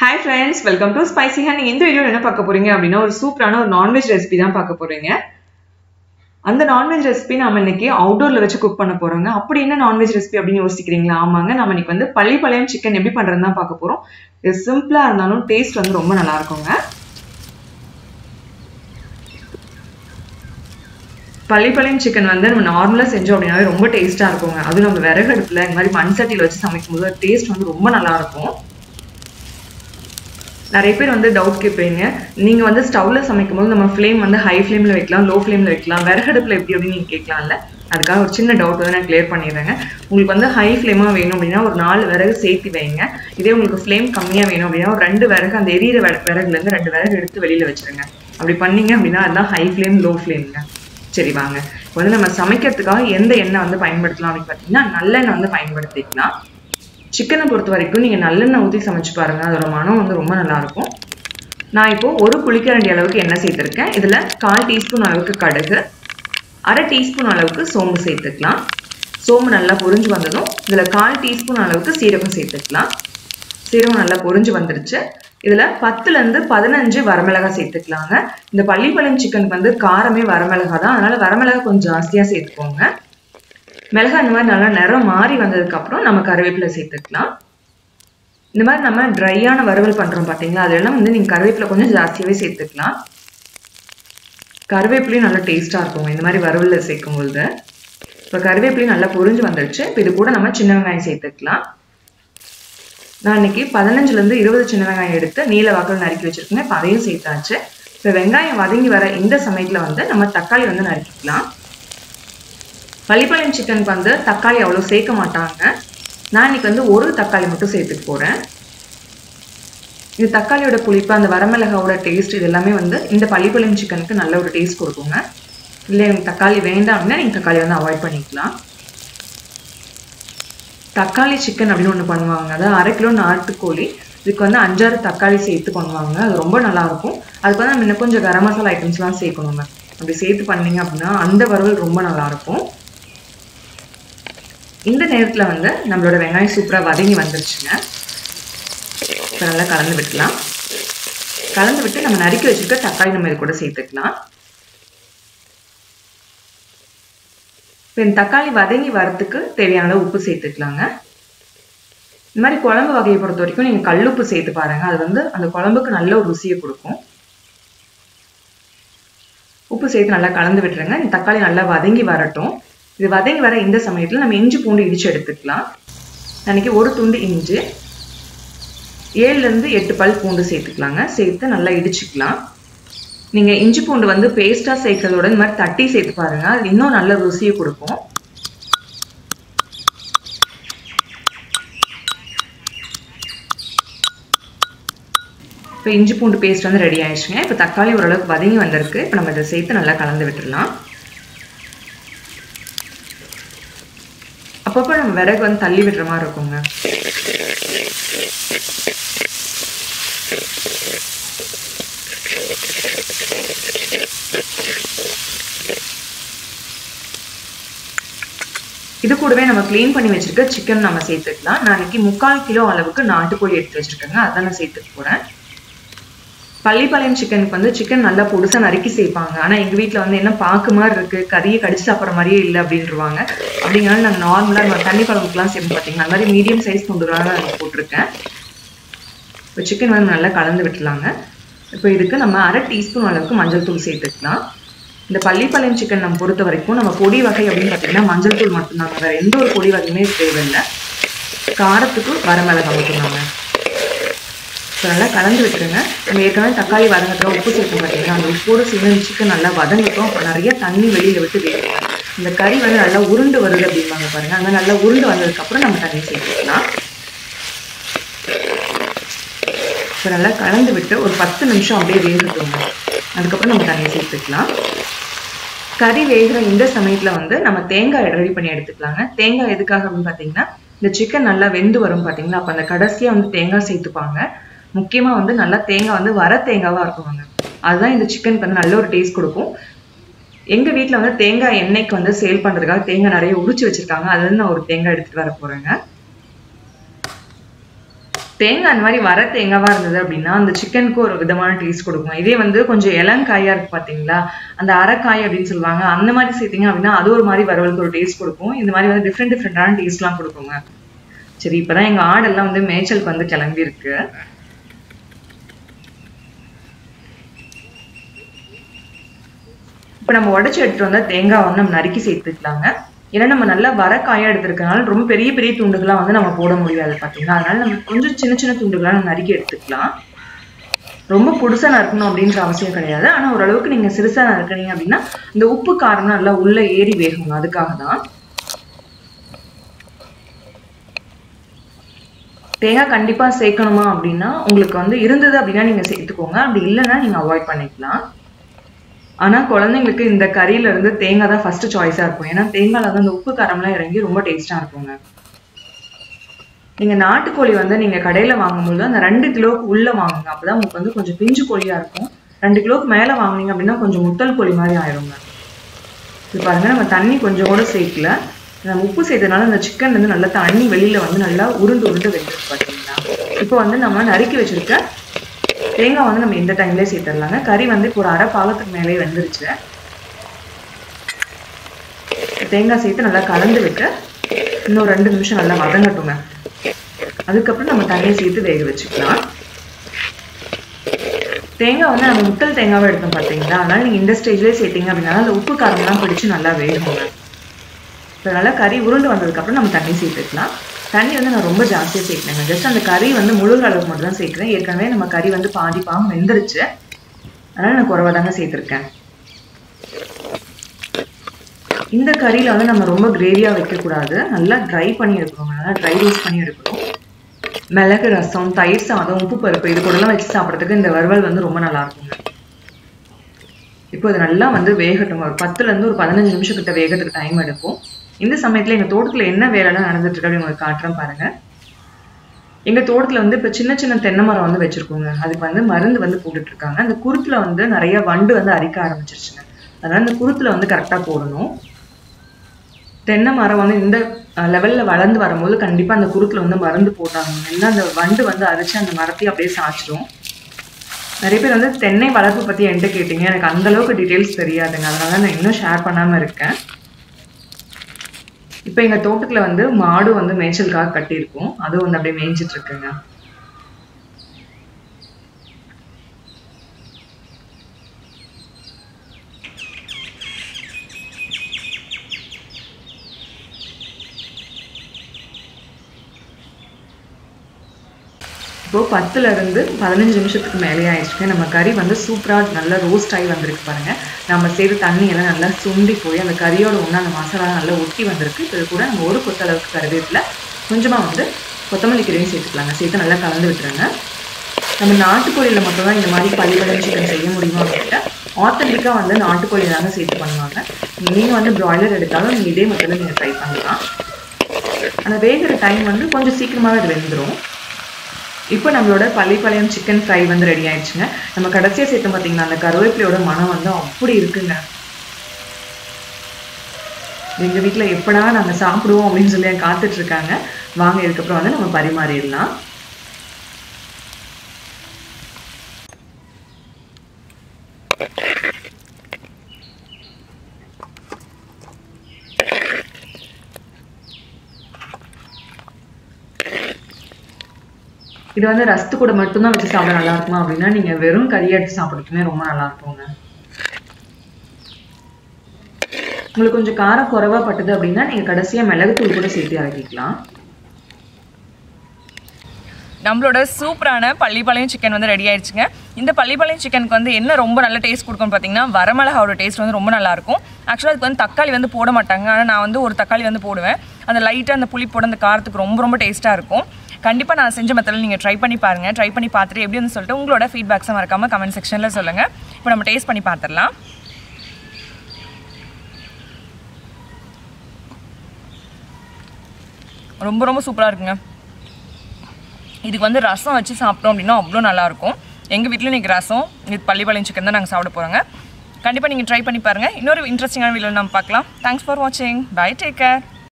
hi friends welcome to spicy hand இந்த video என்ன பார்க்க போறீங்க அப்படின்னா ஒரு சூப்பரான ஒரு நான்வெஜ் ரெசிபி தான் பார்க்க போறீங்க அந்த நான்வெஜ் ரெசிபி நாம இன்னைக்கு அவுட்டோர்ல வச்சு குக் பண்ண போறோங்க அப்படி என்ன நான்வெஜ் ரெசிபி அப்படின்னு யோசிக்கிறீங்களா ஆமாங்க நம்ம இன்னைக்கு வந்து பள்ளிப்பாளையம் சிக்கன் எப்படி பண்றதுன்னு தான் பார்க்க போறோம் இது சிம்பிளா இருந்தாலும் டேஸ்ட் வந்து ரொம்ப நல்லா இருக்குங்க பள்ளிப்பாளையம் சிக்கன் வந்து நம்ம நார்மலாக செஞ்சோம் அப்படின்னாவே ரொம்ப டேஸ்ட்டாக இருக்குங்க அதுவும் நம்ம விறகு அடுப்பில் இந்த மாதிரி மண் சட்டியில் வச்சு சமைக்கும் போது டேஸ்ட் வந்து ரொம்ப நல்லா இருக்கும் நிறைய பேர் வந்து டவுட் கேட்பீங்க நீங்கள் வந்து ஸ்டவ்வில் சமைக்கும் போது நம்ம ஃப்ளேம் வந்து ஹை ஃப்ளேமில் வைக்கலாம் லோ ஃப்ளேமில் வைக்கலாம் விறகடுப்பில் எப்படி அப்படின்னு நீங்கள் கேட்கலாம்ல அதுக்காக ஒரு சின்ன டவுட் வந்து நான் கிளியர் பண்ணிடுறேங்க உங்களுக்கு வந்து ஹை ஃப்ளேமாக வேணும் அப்படின்னா ஒரு நாலு விறகு சேர்த்து வைங்க இதே உங்களுக்கு ஃப்ளேம் கம்மியாக வேணும் அப்படின்னா ஒரு ரெண்டு விறகு அந்த எரியிற விறகுலேருந்து ரெண்டு விறகு எடுத்து வெளியில் வச்சுருங்க அப்படி பண்ணீங்க அப்படின்னா அதுதான் ஹை ஃப்ளேம் லோ ஃப்ளேமுங்க சரி வாங்க இப்போ வந்து நம்ம சமைக்கிறதுக்காக எந்த எண்ணெய் வந்து பயன்படுத்தலாம் அப்படின்னு பார்த்தீங்கன்னா நல்லெண்ணெய் வந்து பயன்படுத்திக்கலாம் சிக்கனை பொறுத்த வரைக்கும் நீங்கள் நல்லெண்ணெய் ஊற்றி சமைச்சு பாருங்கள் அதோட மனம் வந்து ரொம்ப நல்லாயிருக்கும் நான் இப்போது ஒரு குளிக்கரண்டி அளவுக்கு எண்ணெய் சேர்த்துருக்கேன் இதில் கால் டீஸ்பூன் அளவுக்கு கடுகு அரை டீஸ்பூன் அளவுக்கு சோம்பு சேர்த்துக்கலாம் சோம்பு நல்லா பொரிஞ்சு வந்ததும் இதில் கால் டீஸ்பூன் அளவுக்கு சீரகம் சேர்த்துக்கலாம் சீரகம் நல்லா பொரிஞ்சு வந்துருச்சு இதில் பத்துலேருந்து பதினஞ்சு வரமிளகாய் சேர்த்துக்கலாங்க இந்த பள்ளிப்பாளையம் சிக்கனுக்கு வந்து காரமே வரமிளகா தான் அதனால வரமிளகா கொஞ்சம் ஜாஸ்தியாக சேர்த்துக்கோங்க மிளகா இந்த மாதிரி நல்லா நிறம் மாறி வந்ததுக்கப்புறம் நம்ம கருவேப்பிலை சேர்த்துக்கலாம் இந்த மாதிரி நம்ம ட்ரையான வறுவல் பண்ணுறோம் பார்த்தீங்களா அதெல்லாம் வந்து நீங்கள் கருவேப்பிலை கொஞ்சம் ஜாஸ்தியாகவே சேர்த்துக்கலாம் கருவேப்பிலையும் நல்லா டேஸ்ட்டாக இருக்கும் இந்த மாதிரி வறுவலில் சேர்க்கும் பொழுது இப்போ கருவேப்பிலையும் நல்லா பொரிஞ்சு வந்துடுச்சு இப்போ இது கூட நம்ம சின்ன வெங்காயம் சேர்த்துக்கலாம் நான் இன்னைக்கு பதினஞ்சுலேருந்து இருபது சின்ன வெங்காயம் எடுத்து நீல வாக்கில் நறுக்கி வச்சிருக்கேன் இப்போ அதையும் சேர்த்தாச்சு இப்போ வெங்காயம் வதங்கி வர இந்த சமயத்தில் வந்து நம்ம தக்காளி வந்து நறுக்கிக்கலாம் பள்ளிப்பாளையம் சிக்கனுக்கு வந்து தக்காளி அவ்வளோ சேர்க்க மாட்டாங்க நான் இன்னைக்கு வந்து ஒரு தக்காளி மட்டும் சேர்த்துட்டு போகிறேன் இந்த தக்காளியோட புளிப்பு அந்த வரமிளகாவோட டேஸ்ட் இது எல்லாமே வந்து இந்த பள்ளிப்பாளையம் சிக்கனுக்கு நல்ல ஒரு டேஸ்ட் கொடுக்குங்க இல்லை எனக்கு தக்காளி வேண்டாம் அப்படின்னா நீங்கள் தக்காளி வந்து அவாய்ட் பண்ணிக்கலாம் தக்காளி சிக்கன் அப்படின்னு ஒன்று பண்ணுவாங்க அதாவது அரை கிலோ நாட்டுக்கோழி இதுக்கு வந்து அஞ்சாறு தக்காளி சேர்த்து பண்ணுவாங்க அது ரொம்ப நல்லாயிருக்கும் அதுக்கு வந்து நம்ம இன்னும் கொஞ்சம் கரம் மசாலா ஐட்டம்ஸ்லாம் சேர்க்கணுங்க அப்படி சேர்த்து பண்ணீங்க அப்படின்னா அந்த வறுவல் ரொம்ப நல்லாயிருக்கும் இந்த நேரத்தில் வந்து நம்மளோட வெங்காயம் சூப்பராக வதங்கி வந்துருச்சுங்க இப்போ நல்லா கலந்து விட்டுலாம் கலந்து விட்டு நம்ம நறுக்கி வச்சுருக்க தக்காளி நம்ம இது கூட சேர்த்துக்கலாம் இப்போ இந்த தக்காளி வதங்கி வரத்துக்கு தேவையான அளவு உப்பு சேர்த்துக்கலாங்க இந்த மாதிரி குழம்பு வகையை பொறுத்த வரைக்கும் நீங்கள் கல்லுப்பு சேர்த்து பாருங்க அது வந்து அந்த குழம்புக்கு நல்ல ஒரு ருசியை கொடுக்கும் உப்பு சேர்த்து நல்லா கலந்து விட்டுருங்க இந்த தக்காளி நல்லா வதங்கி வரட்டும் இது வதங்கி வர இந்த சமயத்தில் நம்ம இஞ்சி பூண்டு இடிச்சு எடுத்துக்கலாம் அன்னைக்கு ஒரு துண்டு இஞ்சி ஏழுலேருந்து எட்டு பல் பூண்டு சேர்த்துக்கலாங்க சேர்த்து நல்லா இடிச்சுக்கலாம் நீங்கள் இஞ்சி பூண்டு வந்து பேஸ்ட்டாக சேர்க்கறதோட இந்த மாதிரி தட்டி சேர்த்து பாருங்க அது இன்னும் நல்ல ருசியை கொடுக்கும் இப்போ இஞ்சி பூண்டு பேஸ்ட் வந்து ரெடி ஆயிடுச்சுங்க இப்போ தக்காளி ஓரளவுக்கு வதங்கி வந்திருக்கு இப்போ நம்ம இதை சேர்த்து நல்லா கலந்து விட்டுடலாம் அப்பப்போ நம்ம விறகு வந்து தள்ளி விடுற மாதிரி இருக்குங்க இது கூடவே நம்ம க்ளீன் பண்ணி வச்சிருக்க சிக்கன் நம்ம சேர்த்துக்கலாம் நாளைக்கு முக்கால் கிலோ அளவுக்கு நாட்டுக்கோழி எடுத்து வச்சிருக்கேங்க அதான் நான் சேர்த்துக்க போகிறேன் பள்ளிப்பாளையம் சிக்கனுக்கு வந்து சிக்கன் நல்லா பொடுசா நறுக்கி சேர்ப்பாங்க ஆனால் எங்கள் வீட்டில் வந்து என்ன பாக்கு மாதிரி இருக்கு கறியை கடிச்சு சாப்பிட்ற மாதிரியே இல்லை அப்படின்றவாங்க அப்படிங்கிறனால நாங்கள் நார்மலாக நம்ம தண்ணி குழம்புக்குலாம் சேர்த்து பார்த்தீங்கன்னா அந்த மாதிரி மீடியம் சைஸ் துண்டுகளாக நான் போட்டிருக்கேன் இப்போ சிக்கன் வந்து நல்லா கலந்து விட்டுலாங்க இப்போ இதுக்கு நம்ம அரை டீஸ்பூன் அளவுக்கு மஞ்சள் தூள் சேர்த்துக்கலாம் இந்த பள்ளிப்பாளையம் சிக்கன் நம்ம பொறுத்த வரைக்கும் நம்ம பொடி வகை அப்படின்னு பார்த்தீங்கன்னா மஞ்சள் தூள் மட்டும்தாங்க வேறு எந்த ஒரு பொடி வகையுமே தேவையில்லை காரத்துக்கு வரமிளகாய் மட்டும்தாங்க இப்போ நல்லா கலந்து விட்டுருங்க நம்ம ஏற்கனவே தக்காளி வதங்கத்தில் உப்பு சேர்த்து பார்த்தீங்கன்னா அந்த உப்போடு சேர்ந்து சிக்கன் நல்லா வதங்கட்டும் அப்போ நிறைய தண்ணி வெளியில் விட்டு வேகும் இந்த கறி வந்து நல்லா உருண்டு வருது அப்படிம்பாங்க பாருங்க அங்கே நல்லா உருண்டு வந்ததுக்கப்புறம் நம்ம தண்ணி சேர்த்துக்கலாம் இப்போ நல்லா கலந்து விட்டு ஒரு பத்து நிமிஷம் அப்படியே வேகட்டுங்க அதுக்கப்புறம் நம்ம தண்ணியை சேர்த்துக்கலாம் கறி வேகிற இந்த சமயத்தில் வந்து நம்ம தேங்காய் ரெடி பண்ணி எடுத்துக்கலாங்க தேங்காய் எதுக்காக அப்படின்னு பார்த்தீங்கன்னா இந்த சிக்கன் நல்லா வெந்து வரும் பார்த்தீங்களா அப்போ அந்த கடைசியாக வந்து தேங்காய் சேர்த்துப்பாங்க முக்கியமாக வந்து நல்லா தேங்காய் வந்து வர தேங்காவாக இருக்குவாங்க அதுதான் இந்த சிக்கனுக்கு வந்து நல்ல ஒரு டேஸ்ட் கொடுக்கும் எங்கள் வீட்டில் வந்து தேங்காய் எண்ணெய்க்கு வந்து சேல் பண்ணுறதுக்காக தேங்காய் நிறைய உரிச்சு வச்சுருக்காங்க அதுலேருந்து நான் ஒரு தேங்காய் எடுத்துகிட்டு வர போகிறேங்க தேங்காய் அந்த மாதிரி வர தேங்காவா இருந்தது அப்படின்னா அந்த சிக்கனுக்கு ஒரு விதமான டேஸ்ட் கொடுக்கும் இதே வந்து கொஞ்சம் இளங்காயா இருக்கு பாத்தீங்களா அந்த அரைக்காய் அப்படின்னு சொல்லுவாங்க அந்த மாதிரி சேர்த்தீங்க அப்படின்னா அது ஒரு மாதிரி வறுவலுக்கு ஒரு டேஸ்ட் கொடுக்கும் இந்த மாதிரி வந்து டிஃப்ரெண்ட் டிஃப்ரெண்டான டேஸ்ட்லாம் கொடுக்குங்க சரி இப்பதான் எங்க ஆடெல்லாம் வந்து மேய்ச்சலுக்கு வந்து கிளம்பி இருக்கு இப்போ நம்ம உடச்சி எடுத்துட்டு வந்தா தேங்காய் வந்து நம்ம நறுக்கி சேர்த்துக்கலாங்க ஏன்னா நம்ம நல்லா வர காயா எடுத்துருக்கனால ரொம்ப பெரிய பெரிய துண்டுகளாக வந்து நம்ம போட முடியாது பார்த்தீங்கன்னா அதனால நம்ம கொஞ்சம் சின்ன சின்ன துண்டுகளாக நம்ம நறுக்கி எடுத்துக்கலாம் ரொம்ப புதுசா நறுக்கணும் அப்படின்ற அவசியம் கிடையாது ஆனா ஓரளவுக்கு நீங்க சிறுசா நறுக்குனீங்க அப்படின்னா இந்த உப்பு காரம் நல்லா உள்ள ஏறி வேகுங்க அதுக்காக தான் தேங்காய் கண்டிப்பா சேர்க்கணுமா அப்படின்னா உங்களுக்கு வந்து இருந்தது அப்படின்னா நீங்க சேர்த்துக்கோங்க அப்படி இல்லைன்னா நீங்க அவாய்ட் பண்ணிக்கலாம் ஆனா குழந்தைங்களுக்கு இந்த கறியில இருந்து தேங்காய் தான் ஃபர்ஸ்ட் சாய்ஸா இருக்கும் ஏன்னா தேங்காய்ல வந்து அந்த உப்பு காரம்லாம் இறங்கி ரொம்ப டேஸ்டா இருக்குங்க நீங்க நாட்டுக்கோழி வந்து நீங்க கடையில வாங்கும்போது அந்த ரெண்டு கிலோவுக்கு உள்ள வாங்குங்க அப்பதான் உங்களுக்கு வந்து கொஞ்சம் பிஞ்சு கோழியா இருக்கும் ரெண்டு கிலோவுக்கு மேல வாங்குனீங்க அப்படின்னா கொஞ்சம் முத்தல் கோழி மாதிரி ஆயிடுங்க இது பாருங்க நம்ம தண்ணி கொஞ்சம் கூட சேர்க்கல நம்ம உப்பு சேர்த்ததுனால அந்த சிக்கன் வந்து நல்லா தண்ணி வெளியில வந்து நல்லா உருண்டு உருண்டு வெந்துருக்கு பார்த்தீங்களா இப்போ வந்து நம்ம நறுக்கி வச்சிருக்க தேங்காய் வந்து நம்ம இந்த டைம்லயே சேர்த்துடலாங்க கறி வந்து இப்போ ஒரு அரை பாகத்துக்கு மேலே வெந்துருச்சு தேங்காய் சேர்த்து நல்லா கலந்து விட்டு இன்னும் ரெண்டு நிமிஷம் நல்லா வதங்கட்டுங்க அதுக்கப்புறம் நம்ம தண்ணியை சேர்த்து வேக வச்சுக்கலாம் தேங்காய் வந்து நம்ம முத்தல் தேங்காவை எடுத்தோம் பார்த்தீங்களா அதனால நீங்கள் இந்த ஸ்டேஜ்லேயே சேர்த்தீங்க அப்படின்னா அந்த உப்பு காரம்லாம் பிடிச்சி நல்லா வேகுங்க அதனால கறி உருண்டு வந்ததுக்கப்புறம் நம்ம தண்ணி சேர்த்துக்கலாம் தண்ணி வந்து நான் ரொம்ப ஜாஸ்தியாக சேர்க்கலைங்க ஜஸ்ட் அந்த கறி வந்து முழுகிற அளவுக்கு மட்டும் தான் சேர்க்குறேன் ஏற்கனவே நம்ம கறி வந்து பாதி பாகம் வெந்துருச்சு அதனால நான் குறைவா தாங்க சேர்த்துருக்கேன் இந்த கறியில வந்து நம்ம ரொம்ப கிரேவியா வைக்கக்கூடாது நல்லா ட்ரை பண்ணி எடுக்கணும் நல்லா ட்ரை ரோஸ்ட் பண்ணி எடுக்கணும் மிளகு ரசம் தயிர் சாதம் உப்பு பருப்பு இது கூடலாம் வச்சு சாப்பிட்றதுக்கு இந்த வறுவல் வந்து ரொம்ப நல்லா இருக்குங்க இப்போ இது நல்லா வந்து வேகட்டும் ஒரு பத்துல இருந்து ஒரு பதினஞ்சு நிமிஷம் கிட்ட வேகத்துக்கு டைம் எடுக்கும் இந்த சமயத்துல எங்க தோட்டத்துல என்ன வேலைலாம் நடந்துட்டு இருக்கு அப்படின்னு உங்களுக்கு காட்டுறேன் பாருங்க எங்க தோட்டத்துல வந்து இப்ப சின்ன சின்ன தென்னை மரம் வந்து வச்சிருக்கோங்க அதுக்கு வந்து மருந்து வந்து போட்டுட்டு இருக்காங்க அந்த குருத்துல வந்து நிறைய வண்டு வந்து அரிக்க ஆரம்பிச்சிருச்சுங்க அதனால அந்த குருத்துல வந்து கரெக்டா போடணும் தென்னை மரம் வந்து இந்த லெவல்ல வளர்ந்து வரும்போது கண்டிப்பா அந்த குருத்துல வந்து மருந்து போட்டாங்க இல்லைன்னா அந்த வண்டு வந்து அரிச்சு அந்த மரத்தையும் அப்படியே சாய்ச்சிடும் நிறைய பேர் வந்து தென்னை வளர்ப்பு பத்தி என்கிட்ட கேட்டீங்க எனக்கு அந்த அளவுக்கு டீட்டெயில்ஸ் தெரியாதுங்க அதனால நான் இன்னும் ஷேர் பண்ணாம இருக்கேன் இப்போ எங்க தோட்டத்துல வந்து மாடு வந்து மேய்ச்சலுக்காக கட்டியிருக்கோம் அதுவும் வந்து அப்படியே மேய்ஞ்சிட்டு இருக்குங்க இப்போ பத்துல இருந்து பதினஞ்சு நிமிஷத்துக்கு மேலே ஆயிடுச்சுங்க நம்ம கறி வந்து சூப்பரா நல்லா ரோஸ்ட் ஆகி வந்திருக்கு பாருங்க நம்ம சேர்த்து தண்ணி எல்லாம் நல்லா சுண்டி போய் அந்த கறியோட ஒண்ணு அந்த மசாலா நல்லா ஒட்டி வந்திருக்கு இது கூட நம்ம ஒரு கொத்த அளவுக்கு கருவேப்பில கொஞ்சமா வந்து கொத்தமல்லி கீரையும் சேர்த்துக்கலாங்க சேர்த்து நல்லா கலந்து விட்டுருங்க நம்ம நாட்டுக்கோழியில மட்டும் தான் இந்த மாதிரி பள்ளிப்படம் சிக்கன் செய்ய முடியுமா அப்படின்ட்டு ஆத்தென்டிக்காக வந்து நாட்டுக்கோழி தாங்க சேர்த்து பண்ணுவாங்க நீங்கள் வந்து ப்ராய்லர் எடுத்தாலும் நீங்கள் இதே மெத்தடில் நீங்கள் ட்ரை பண்ணலாம் அந்த வேகிற டைம் வந்து கொஞ்சம் சீக்கிரமாகவே அது வெந்துடும் இப்போ நம்மளோட பள்ளிப்பாளையம் சிக்கன் ஃப்ரை வந்து ரெடி ஆயிடுச்சுங்க நம்ம கடைசியாக சேர்த்து பார்த்தீங்கன்னா அந்த கருவேப்பிலையோட மனம் வந்து அப்படி இருக்குங்க எங்க வீட்டில் எப்படா நாங்கள் சாப்பிடுவோம் அப்படின்னு சொல்லி காத்துட்டு இருக்காங்க வாங்க இதுக்கப்புறம் வந்து நம்ம பரிமாறிடலாம் இது வந்து ரசத்து கூட மட்டும்தான் வச்சு சாப்பிட நல்லா இருக்குமா அப்படின்னா நீங்க வெறும் கறி எடுத்து சாப்பிட்றதுக்குமே ரொம்ப நல்லா இருக்குங்க உங்களுக்கு கொஞ்சம் காரம் குறைவா பட்டுது அப்படின்னா நீங்க கடைசியா மிளகுத்தூள் கூட சேர்த்து இறக்கிக்கலாம் நம்மளோட சூப்பரான பள்ளிப்பாளையம் சிக்கன் வந்து ரெடி ஆயிடுச்சுங்க இந்த பள்ளிப்பாளையம் சிக்கனுக்கு வந்து என்ன ரொம்ப நல்ல டேஸ்ட் கொடுக்கும்னு பார்த்தீங்கன்னா வரமிளகாவோட டேஸ்ட் வந்து ரொம்ப நல்லா இருக்கும் ஆக்சுவலாக அதுக்கு வந்து தக்காளி வந்து போட மாட்டாங்க ஆனால் நான் வந்து ஒரு தக்காளி வந்து போடுவேன் அந்த லைட்டாக அந்த புளிப்போட அந்த காரத்துக்கு ரொம்ப ரொம்ப டேஸ்ட்டாக இருக்கும் கண்டிப்பாக நான் செஞ்ச மெத்தடில் நீங்கள் ட்ரை பண்ணி பாருங்கள் ட்ரை பண்ணி பார்த்துட்டு எப்படி வந்து சொல்லிட்டு உங்களோட ஃபீட்பேக்ஸை மறக்காமல் கமெண்ட் செக்ஷனில் சொல்லுங்கள் இப்போ நம்ம டேஸ்ட் பண்ணி பார்த்துடலாம் ரொம்ப ரொம்ப சூப்பராக இருக்குங்க இதுக்கு வந்து ரசம் வச்சு சாப்பிட்டோம் அப்படின்னா அவ்வளோ நல்லாயிருக்கும் எங்கள் வீட்டில் இன்றைக்கி ரசம் இது பள்ளிப்பாளையம் சிக்கன் தான் நாங்கள் சாப்பிட போகிறோங்க கண்டிப்பாக நீங்கள் ட்ரை பண்ணி பாருங்கள் இன்னொரு இன்ட்ரெஸ்டிங்கான வீடியோ நம்ம பார்க்கலாம் தேங்க்ஸ் ஃபார் வாட்சிங் பை டேக் கேர்